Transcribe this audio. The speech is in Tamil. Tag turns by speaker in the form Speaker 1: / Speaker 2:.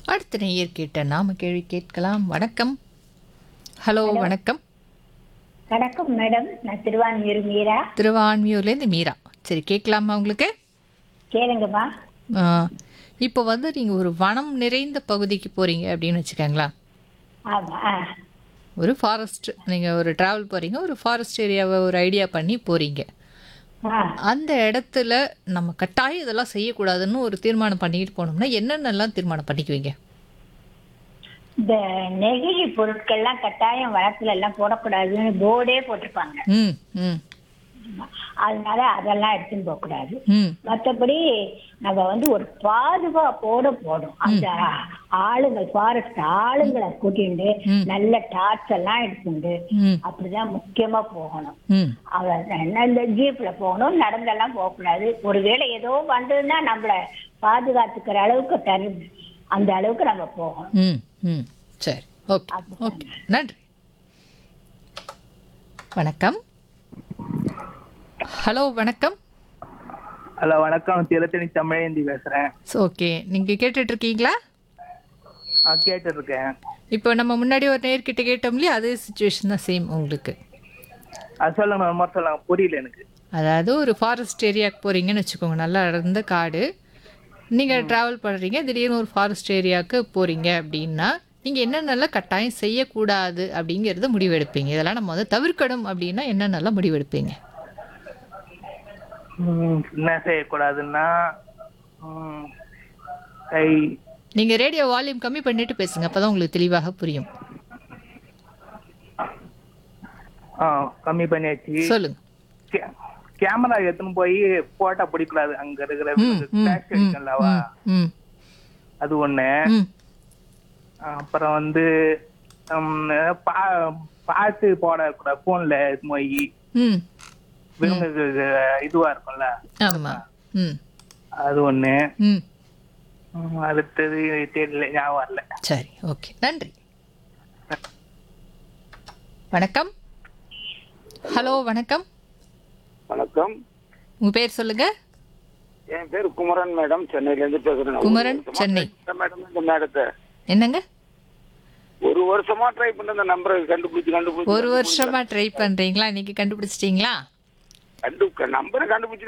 Speaker 1: அடுத்த நேயர் கேட்ட நாம கேள்வி கேட்கலாம் வணக்கம் ஹலோ வணக்கம்
Speaker 2: வணக்கம் மேடம் நான் திருவான்மியூர் மீரா
Speaker 1: திருவான்மியூர்லேருந்து மீரா சரி கேட்கலாமா உங்களுக்கு
Speaker 2: கேளுங்கம்மா
Speaker 1: ஆ, இப்போ வந்து நீங்கள் ஒரு வனம் நிறைந்த பகுதிக்கு போகிறீங்க அப்படின்னு வச்சுக்கோங்களேன்
Speaker 2: ஆமா ஆ.
Speaker 1: ஒரு ஃபாரஸ்ட் நீங்கள் ஒரு ட்ராவல் போகிறீங்க ஒரு ஃபாரஸ்ட் ஏரியாவை ஒரு ஐடியா பண்ணி போகிறீங்க
Speaker 2: ஆ.
Speaker 1: அந்த இடத்துல நம்ம கட்டாயம் இதெல்லாம் செய்யக்கூடாதுன்னு ஒரு தீர்மானம் பண்ணிக்கிட்டு போனோம்னா என்னென்னலாம் தீர்மானம் பண்ணிக்குவீங்க
Speaker 2: இந்த நெகிழி பொருட்கள்லாம் கட்டாயம் வளத்துல எல்லாம் போடக்கூடாதுன்னு போர்டே போட்டிருப்பாங்க
Speaker 1: ம் ம்
Speaker 2: அதனால அதெல்லாம் எடுத்துன்னு போக கூடாது
Speaker 1: ம்
Speaker 2: மற்றபடி நம்ம வந்து ஒரு பாதுகாப்போட போடும் அந்த ஆளுங்க ஃபாரஸ்ட் ஆளுங்களை கூட்டிட்டு நல்ல டார்ச் எல்லாம் எடுத்துட்டு
Speaker 1: ம்
Speaker 2: அப்படிதான் முக்கியமா போகணும்
Speaker 1: ம்
Speaker 2: அவ- என்ன இந்த ஜீப்ல போகணும் நடந்தெல்லாம் போகக்கூடாது ஒருவேளை ஏதோ வந்ததுன்னா நம்மள பாதுகாத்துக்கிற அளவுக்கு தருது அந்த அளவுக்கு நம்ம போகணும்
Speaker 1: ம் ம் சரி ஓகே ஓகே நன்றி வணக்கம் ஹலோ வணக்கம்
Speaker 3: ஹலோ வணக்கம் திருத்தணி தமிழேந்தி பேசுறேன்
Speaker 1: ஓகே நீங்கள் கேட்டுட்டு இருக்கீங்களா
Speaker 3: நான் கேட்டு இருக்கேன்
Speaker 1: இப்போ நம்ம முன்னாடி ஒரு நேர்கிட்ட கேட்டோம் இல்லையா அதே சுச்சுவேஷன் தான் சேம் உங்களுக்கு
Speaker 3: அது சொல்லுங்க ஒரு மாதிரி சொல்லுங்க புரியல எனக்கு
Speaker 1: அதாவது ஒரு ஃபாரஸ்ட் ஏரியாவுக்கு போகிறீங்கன்னு வச்சுக்கோங்க நல்லா அடர்ந்த காடு நீங்கள் ட்ராவல் பண்ணுறீங்க திடீர்னு ஒரு ஃபாரஸ்ட் ஏரியாவுக்கு போகிறீங்க அப்படின்னா நீங்கள் என்னென்னலாம் கட்டாயம் செய்யக்கூடாது அப்படிங்கிறத முடிவெடுப்பீங்க இதெல்லாம் நம்ம வந்து தவிர்க்கணும் அப்படின்னா என்னென்னலாம் முடிவெடுப்பீங்க
Speaker 3: ம், என்ன செய்யக்கூடாதுன்னா ம், கை
Speaker 1: நீங்கள் ரேடியோ வால்யூம் கம்மி பண்ணிட்டு பேசுங்க அப்போ தான் உங்களுக்கு தெளிவாக புரியும்
Speaker 3: ஆ கம்மி பண்ணியாச்சு
Speaker 1: சொல்லுங்க
Speaker 3: கே- கேமரா எடுத்துன்னு போய் போட்டோ பிடிக்கூடாது அங்க இருக்கிற
Speaker 1: ம்,
Speaker 3: flash இருக்குல்லவா
Speaker 1: ம்
Speaker 3: அது ஒண்ணு
Speaker 1: ம்
Speaker 3: அப்புறம் வந்து ம், பா- பாட்டு போடக்கூடாது போன்ல போய்
Speaker 1: ம்
Speaker 3: இவங்களுக்கு இதுவா இருக்கும்ல
Speaker 1: ஆமாம் ம்
Speaker 3: அது ஒண்ணு
Speaker 1: ம்
Speaker 3: ம், அடுத்தது தெரியல ஞாபகம் வரல
Speaker 1: சரி ஓகே நன்றி வணக்கம் ஹலோ வணக்கம்
Speaker 4: வணக்கம்
Speaker 1: உங்க பேர் சொல்லுங்க
Speaker 4: என் பேர் குமரன் மேடம் சென்னையில இருந்து பேசுறேன்
Speaker 1: குமரன்,
Speaker 4: ஒரு வருஷமா
Speaker 1: சென்னை.
Speaker 4: try பண்றேன் மேடம் இந்த மேடத்தை
Speaker 1: என்னங்க
Speaker 4: ஒரு வருஷமா ட்ரை பண்ண இந்த நம்பரை கண்டுபிடிச்சு கண்டுபிடிச்சு
Speaker 1: ஒரு வருஷமா ட்ரை பண்றீங்களா இன்னைக்கு கண்டுபிடிச்சிட்டீங்களா
Speaker 4: கண்டு நம்பரை கண்டுபிடிச்சு